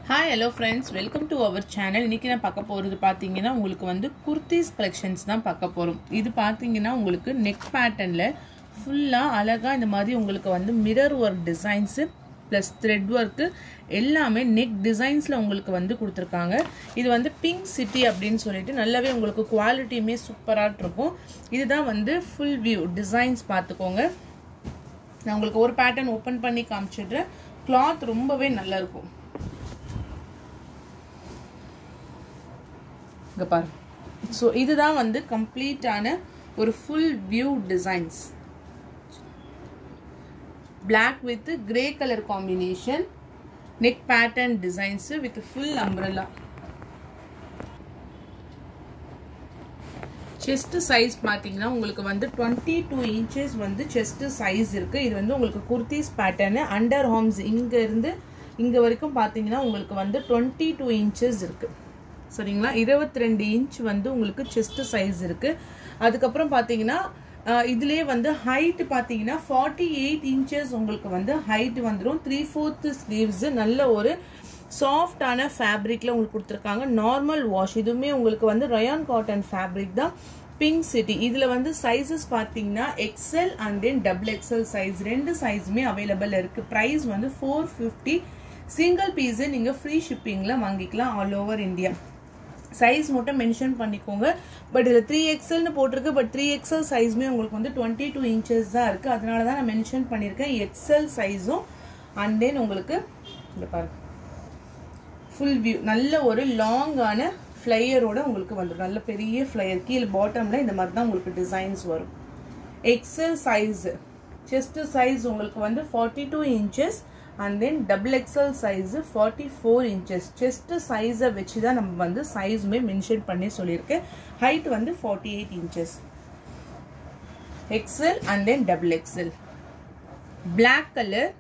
hi hello friends welcome to our channel இன்றைக்கி நான் பார்க்க போகிறது பார்த்தீங்கன்னா உங்களுக்கு வந்து குர்த்திஸ் கலெக்ஷன்ஸ் தான் பார்க்க போகிறோம் இது பார்த்தீங்கன்னா உங்களுக்கு நெக் பேட்டர்னில் ஃபுல்லாக அழகாக இந்த மாதிரி உங்களுக்கு வந்து mirror work designs plus thread work எல்லாமே நெக் டிசைன்ஸில் உங்களுக்கு வந்து கொடுத்துருக்காங்க இது வந்து பிங்க் சிட்டி அப்படின்னு சொல்லிட்டு நல்லாவே உங்களுக்கு குவாலிட்டியுமே சூப்பராக இருக்கும் இதுதான் வந்து ஃபுல் வியூ டிசைன்ஸ் பார்த்துக்கோங்க நான் உங்களுக்கு ஒரு பேட்டர்ன் ஓப்பன் பண்ணி காமிச்சிடுறேன் கிளாத் ரொம்பவே நல்லா இருக்கும் இங்கே பாரு ஸோ இதுதான் வந்து கம்ப்ளீட்டான ஒரு full view designs black with grey colour combination neck pattern designs with full umbrella chest size பார்த்தீங்கன்னா உங்களுக்கு வந்து டுவெண்ட்டி டூ இன்ச்சஸ் வந்து செஸ்ட் சைஸ் இருக்குது இது வந்து உங்களுக்கு குர்த்திஸ் பேட்டர்னு அண்டர் ஹார்ம்ஸ் இங்கேருந்து இங்கே வரைக்கும் பார்த்தீங்கன்னா உங்களுக்கு வந்து டுவெண்ட்டி டூ இன்ச்சஸ் இருக்குது சரிங்களா இருபத்தி ரெண்டு இன்ச் வந்து உங்களுக்கு செஸ்ட் சைஸ் இருக்குது அதுக்கப்புறம் பார்த்தீங்கன்னா இதுலேயே வந்து ஹைட் பார்த்தீங்கன்னா ஃபார்ட்டி எயிட் இன்ச்சஸ் உங்களுக்கு வந்து ஹைட் வந்துடும் த்ரீ ஃபோர்த்து ஸ்லீவ்ஸ் நல்ல ஒரு சாஃப்டான ஃபேப்ரிக்கில் உங்களுக்கு கொடுத்துருக்காங்க நார்மல் வாஷ் இதுவுமே உங்களுக்கு வந்து ரயான் காட்டன் ஃபேப்ரிக் தான் பிங்க் சிட்டி இதில் வந்து சைஸஸ் பார்த்தீங்கன்னா XL and then double XL size ரெண்டு சைஸுமே அவைலபிள் இருக்குது ப்ரைஸ் வந்து ஃபோர் ஃபிஃப்டி சிங்கிள் பீஸு நீங்கள் ஃப்ரீ ஷிப்பிங்கில் வாங்கிக்கலாம் ஆல் ஓவர் இந்தியா சைஸ் மட்டும் மென்ஷன் பண்ணிக்கோங்க பட் இதில் த்ரீ எக்ஸல்னு போட்டிருக்கு பட் த்ரீ எக்ஸல் சைஸுமே உங்களுக்கு வந்து டுவெண்ட்டி டூ இன்ச்சஸ் தான் இருக்குது அதனால தான் நான் மென்ஷன் பண்ணியிருக்கேன் எக்ஸல் சைஸும் அண்ட் தென் உங்களுக்கு இந்த பாருங்க ஃபுல் வியூ நல்ல ஒரு லாங்கான ஃப்ளையரோட உங்களுக்கு வந்துடும் நல்ல பெரிய ஃப்ளையர் கீழே பாட்டமில் இந்த மாதிரி தான் உங்களுக்கு டிசைன்ஸ் வரும் எக்ஸல் சைஸ் செஸ்ட் சைஸ் உங்களுக்கு வந்து forty two inches and then double XL size forty four inches chest சைஸை வச்சு தான் நம்ம வந்து சைஸுமே மென்ஷன் பண்ணி சொல்லியிருக்கேன் ஹைட் வந்து forty eight inches XL and then double XL black colour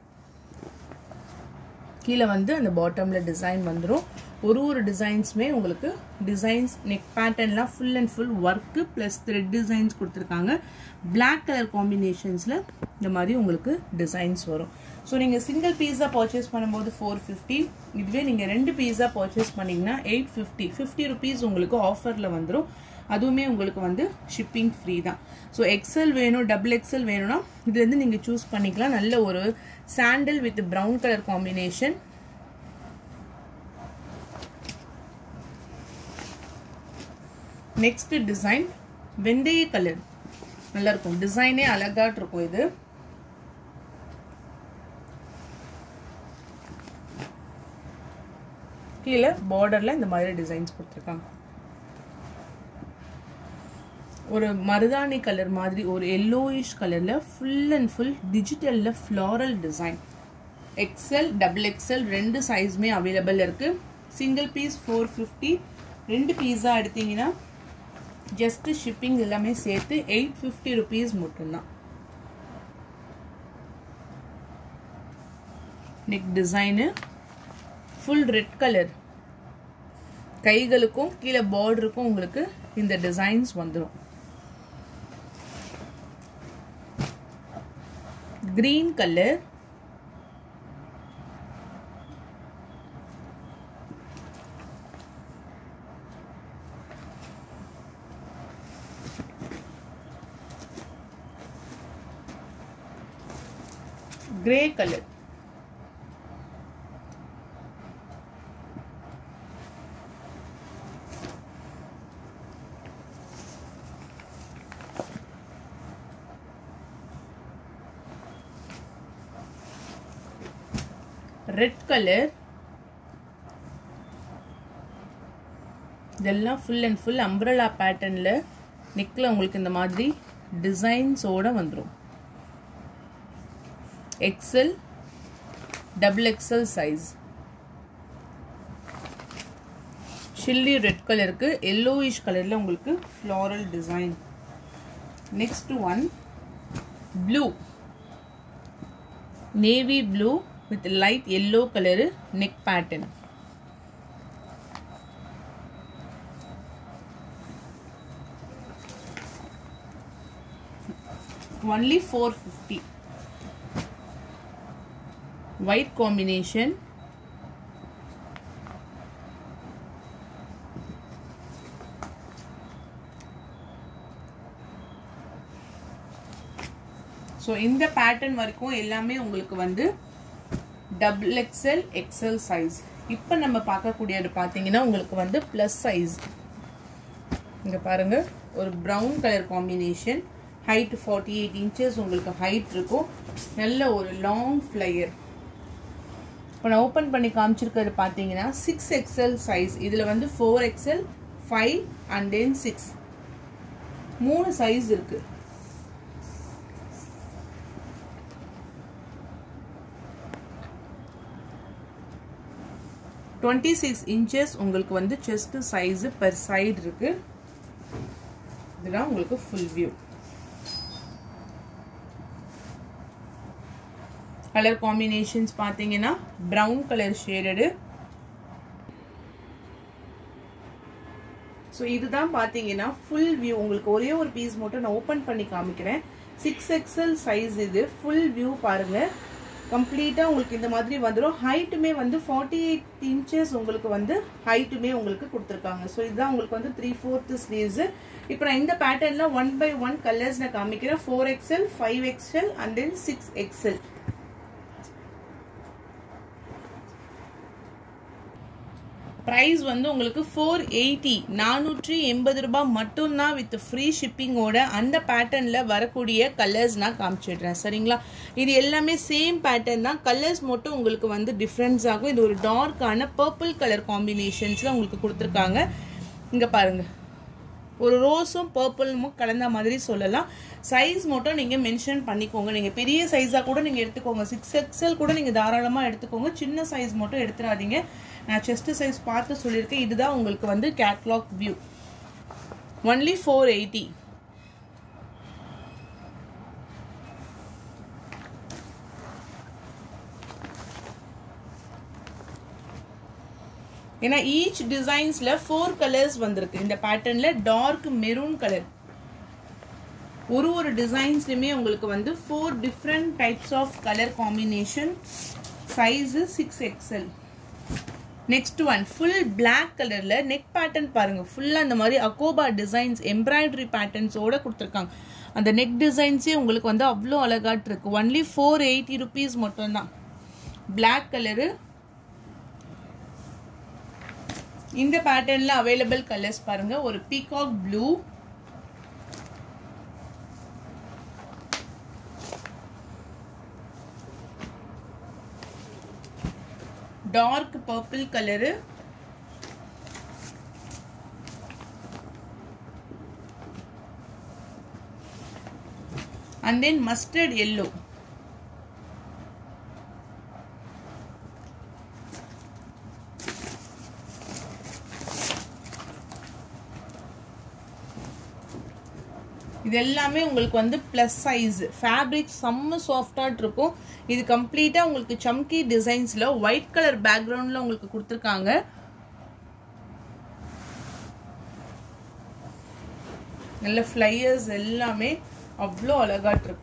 கீழே வந்து அந்த பாட்டமில் டிசைன் வந்துடும் ஒரு ஒரு டிசைன்ஸுமே உங்களுக்கு டிசைன்ஸ் நெக் பேட்டர்ன்லாம் full and full work plus thread designs கொடுத்துருக்காங்க பிளாக் கலர் காம்பினேஷன்ஸில் இந்த மாதிரி உங்களுக்கு டிசைன்ஸ் வரும் ஸோ நீங்கள் சிங்கிள் பீஸாக பர்ச்சேஸ் பண்ணும்போது ஃபோர் ஃபிஃப்டி இதுவே நீங்கள் ரெண்டு பீஸாக பர்ச்சேஸ் பண்ணிங்கன்னா எயிட் ஃபிஃப்டி ஃபிஃப்டி ருபீஸ் உங்களுக்கு ஆஃபரில் வந்துடும் அதுவுமே உங்களுக்கு வந்து ஷிப்பிங் ஃப்ரீ தான் ஸோ எக்ஸல் வேணும் டபுள் எக்ஸல் வேணும்னா இதுலேருந்து நீங்கள் சூஸ் பண்ணிக்கலாம் நல்ல ஒரு sandal with brown colour combination next design வெந்தய கலர் நல்லா இருக்கும் டிசைனே அழகாட்டு இருக்கும் இது கீழே பார்டர்ல இந்த மாதிரி டிசைன்ஸ் கொடுத்துருக்காங்க ஒரு மருதாணி கலர் மாதிரி ஒரு எல்லோயிஷ் கலர்ல ஃபுல் அண்ட் ஃபுல் டிஜிட்டல்ல floral design XL double XL ரெண்டு சைஸுமே அவைலபிள் இருக்கு சிங்கிள் பீஸ் ஃபோர் ஃபிஃப்டி ரெண்டு பீஸா எடுத்தீங்கன்னா ஜஸ்ட் ஷிப்பிங் எல்லாமே சேர்த்து எயிட் ஃபிஃப்டி ருபீஸ் மட்டும்தான் neck design full red colour கைகளுக்கும் கீழே பார்டருக்கும் உங்களுக்கு இந்த டிசைன்ஸ் வந்துடும் green colour grey colour red colour இதெல்லாம் ஃபுல் அண்ட் ஃபுல் அம்ப்ரலா பேட்டர்னில் நெக்கில் உங்களுக்கு இந்த மாதிரி டிசைன்ஸோட வந்துடும் XL double XL size chilli red கலருக்கு எல்லோயிஷ் கலரில் உங்களுக்கு floral design next one blue navy blue with light yellow colour neck pattern only four fifty white combination so இந்த பேட்டர்ன் வரைக்கும் எல்லாமே உங்களுக்கு வந்து டபுள் எக்ஸ்எல் எக்ஸ்எல் சைஸ் இப்போ நம்ம பார்க்கக்கூடியது பார்த்தீங்கன்னா உங்களுக்கு வந்து ப்ளஸ் சைஸ் இங்கே பாருங்க ஒரு brown colour combination height forty eight inches உங்களுக்கு ஹைட் இருக்கும் நல்ல ஒரு லாங் ஃப்ளையர் இப்போ நான் ஓப்பன் பண்ணி காமிச்சிருக்கிறது பார்த்தீங்கன்னா சிக்ஸ் எக்ஸ்எல் சைஸ் இதில் வந்து four XL five and then six மூணு சைஸ் இருக்குது டுவெண்ட்டி சிக்ஸ் இன்ச்சஸ் உங்களுக்கு வந்து செஸ்ட் சைஸு பெர் சைடு இருக்கு இதெல்லாம் உங்களுக்கு ஃபுல் வியூ கலர் காம்பினேஷன்ஸ் பார்த்தீங்கன்னா ப்ரௌன் கலர் ஷேடடு ஸோ இதுதான் பார்த்தீங்கன்னா ஃபுல் வியூ உங்களுக்கு ஒரே ஒரு பீஸ் மட்டும் நான் ஓப்பன் பண்ணி காமிக்கிறேன் சிக்ஸ் எக்ஸல் சைஸ் இது ஃபுல் வியூ பாருங்கள் கம்ப்ளீட்டாக உங்களுக்கு இந்த மாதிரி வந்துடும் ஹைட்டுமே வந்து ஃபார்ட்டி எயிட் இன்ச்சஸ் உங்களுக்கு வந்து ஹைட்டுமே உங்களுக்கு கொடுத்துருக்காங்க ஸோ இதுதான் உங்களுக்கு வந்து த்ரீ ஃபோர்த்து ஸ்லீவ்ஸு இப்போ நான் இந்த பேட்டர்னில் ஒன் பை ஒன் கலர்ஸ் நான் காமிக்கிறேன் four XL five XL and then six XL price வந்து உங்களுக்கு ஃபோர் எயிட்டி நானூற்றி எண்பது ரூபாய் மட்டும்தான் வித் ஃப்ரீ ஷிப்பிங்கோட அந்த பேட்டர்னில் வரக்கூடிய கலர்ஸ் நான் காமிச்சிடுறேன் சரிங்களா இது எல்லாமே சேம் பேட்டர்ன் தான் கலர்ஸ் மட்டும் உங்களுக்கு வந்து டிஃப்ரென்ஸ் ஆகும் இது ஒரு டார்க்கான பர்பிள் கலர் காம்பினேஷன்ஸில் உங்களுக்கு கொடுத்துருக்காங்க இங்கே பாருங்கள் ஒரு ரோஸும் பர்பிளும் கலந்த மாதிரி சொல்லலாம் சைஸ் மட்டும் நீங்கள் மென்ஷன் பண்ணிக்கோங்க நீங்கள் பெரிய சைஸாக கூட நீங்கள் எடுத்துக்கோங்க சிக்ஸ் எக்ஸல் கூட நீங்கள் தாராளமாக எடுத்துக்கோங்க சின்ன சைஸ் மட்டும் எடுத்துடாதீங்க நான் செஸ்ட் சைஸ் பார்த்து சொல்லியிருக்கேன் இதுதான் உங்களுக்கு வந்து catalogue view only four eighty ஏன்னா ஈச் டிசைன்ஸ்ல ஃபோர் கலர்ஸ் வந்திருக்கு இந்த பேட்டர்ன்ல டார்க் மெரூன் கலர் ஒரு ஒரு டிசைன்ஸ்லையுமே உங்களுக்கு வந்து four different types of colour combination size six XL next one full black கலரில் நெக் பேட்டர்ன் பாருங்கள் ஃபுல்லாக இந்த மாதிரி அக்கோபா டிசைன்ஸ் எம்ப்ராய்டரி பேட்டர்ன்ஸோட கொடுத்துருக்காங்க அந்த நெக் டிசைன்ஸே உங்களுக்கு வந்து அவ்வளோ அழகாட்டு இருக்கு ஒன்லி ஃபோர் எயிட்டி ருபீஸ் மட்டும்தான் பிளாக் கலரு இந்த பேட்டர்ன்ல அவைலபிள் கலர்ஸ் பாருங்க ஒரு peacock blue dark purple colour and then mustard yellow இது எல்லாமே உங்களுக்கு வந்து ப்ளஸ் சைஸ் ஃபேப்ரிக் செம்ம சாஃப்டாக இருக்கும் இது கம்ப்ளீட்டாக உங்களுக்கு சம்கி டிசைன்ஸில் ஒயிட் கலர் பேக்ரவுண்டில் உங்களுக்கு கொடுத்துருக்காங்க நல்ல ஃப்ளையர்ஸ் எல்லாமே அவ்வளோ அழகாட்டு இருக்கும்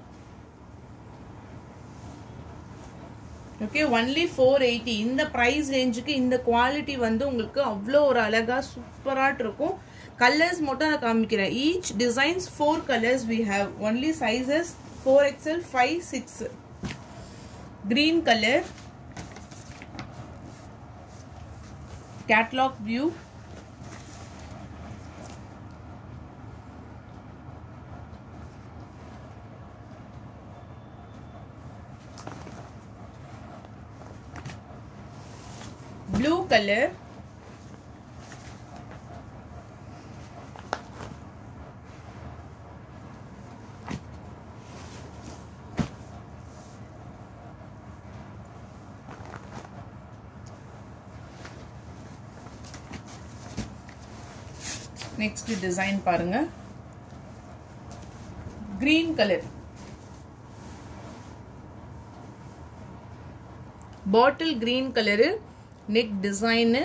ஓகே ஒன்லி ஃபோர் எயிட்டி இந்த ப்ரைஸ் ரேஞ்சுக்கு இந்த குவாலிட்டி வந்து உங்களுக்கு அவ்வளோ ஒரு அழகாக சூப்பராக இருக்கும் கலர்ஸ் மட்டும் நான் காமிக்கிறேன் each designs four colours we have only sizes four XL five six green color catalog view blue color next design பாருங்க green colour bottle green colour neck design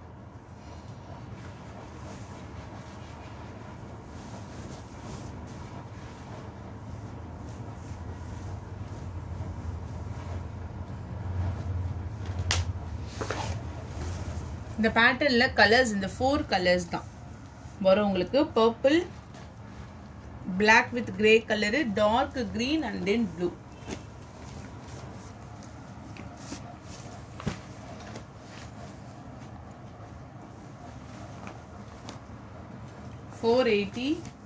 இந்த பேட்டர்னில் கலர்ஸ் இந்த ஃபோர் கலர்ஸ் தான் வரும் உங்களுக்கு purple black with grey colour dark green and then blue four eighty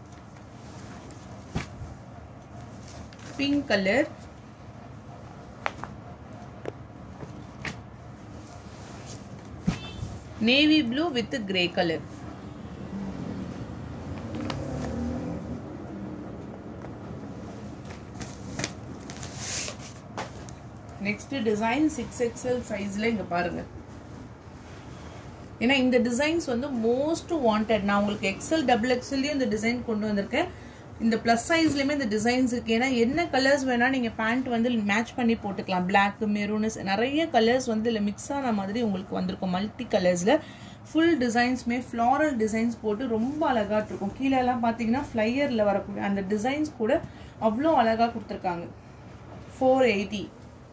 pink colour navy blue with grey colour next design six XL சைஸ்ல இங்க பாருங்க ஏன்னா இந்த டிசைன்ஸ் வந்து மோஸ்ட் வாண்டட் நான் உங்களுக்கு எக்ஸல் டபுள் எக்ஸல்லையும் இந்த டிசைன் கொண்டு வந்திருக்கேன் இந்த ப்ளஸ் சைஸ்லையுமே இந்த டிசைன்ஸ் இருக்கு ஏன்னா என்ன கலர்ஸ் வேணா நீங்க பேண்ட் வந்து மேட்ச் பண்ணி போட்டுக்கலாம் பிளாக் மெரூனஸ் நிறைய கலர்ஸ் வந்து இதில் மிக்ஸ் ஆன மாதிரி உங்களுக்கு வந்திருக்கும் மல்டி கலர்ஸ்ல ஃபுல் டிசைன்ஸ்மே ஃப்ளாரல் டிசைன்ஸ் போட்டு ரொம்ப அழகாட்டு இருக்கும் கீழே எல்லாம் பார்த்தீங்கன்னா ஃப்ளையரில் வரக்கூடிய அந்த டிசைன்ஸ் கூட அவ்வளோ அழகாக கொடுத்துருக்காங்க ஃபோர் எயிட்டி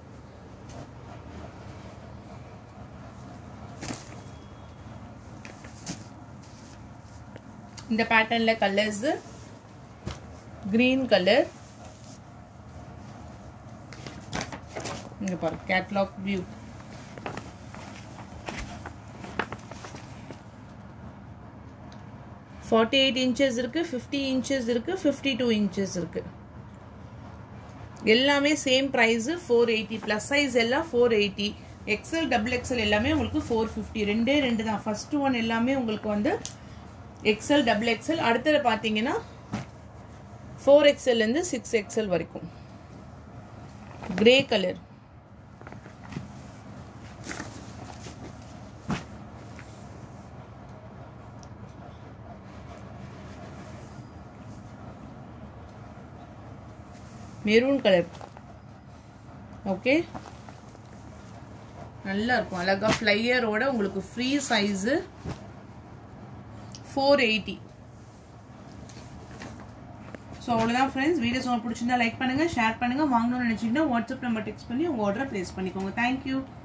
இந்த பேட்டர்ன்ல கலர்ஸ் கிரீன் கலர் இங்க பாரு catalogue view forty eight inches இருக்கு ஃபிஃப்டி இன்ச்சஸ் இருக்கு ஃபிஃப்டி டூ இன்ச்சஸ் இருக்கு எல்லாமே same price four eighty plus size எல்லாம் four eighty XL double XL எல்லாமே உங்களுக்கு ஃபோர் ஃபிஃப்டி ரெண்டே ரெண்டு தான் ஃபர்ஸ்ட் ஒன் எல்லாமே உங்களுக்கு வந்து எக்ஸல் டபுள் எக்ஸல் அடுத்தது பார்த்தீங்கன்னா ஃபோர் எக்ஸல்லேருந்து சிக்ஸ் எக்ஸல் வரைக்கும் grey colour maroon colour okay நல்லா இருக்கும் அழகா ஃப்ளையரோட உங்களுக்கு free size four eighty so அவ்வளோதான் ஃப்ரெண்ட்ஸ் வீடியோஸ் உங்களுக்கு பிடிச்சிருந்தா லைக் பண்ணுங்கள் ஷேர் பண்ணுங்கள் வாங்கணும்னு நினச்சிங்கன்னா வாட்ஸ்அப் நம்பர் டெக்ஸ்ட் பண்ணி உங்கள் ஆர்டரை ப்ளேஸ் பண்ணிக்கோங்க தேங்க்யூ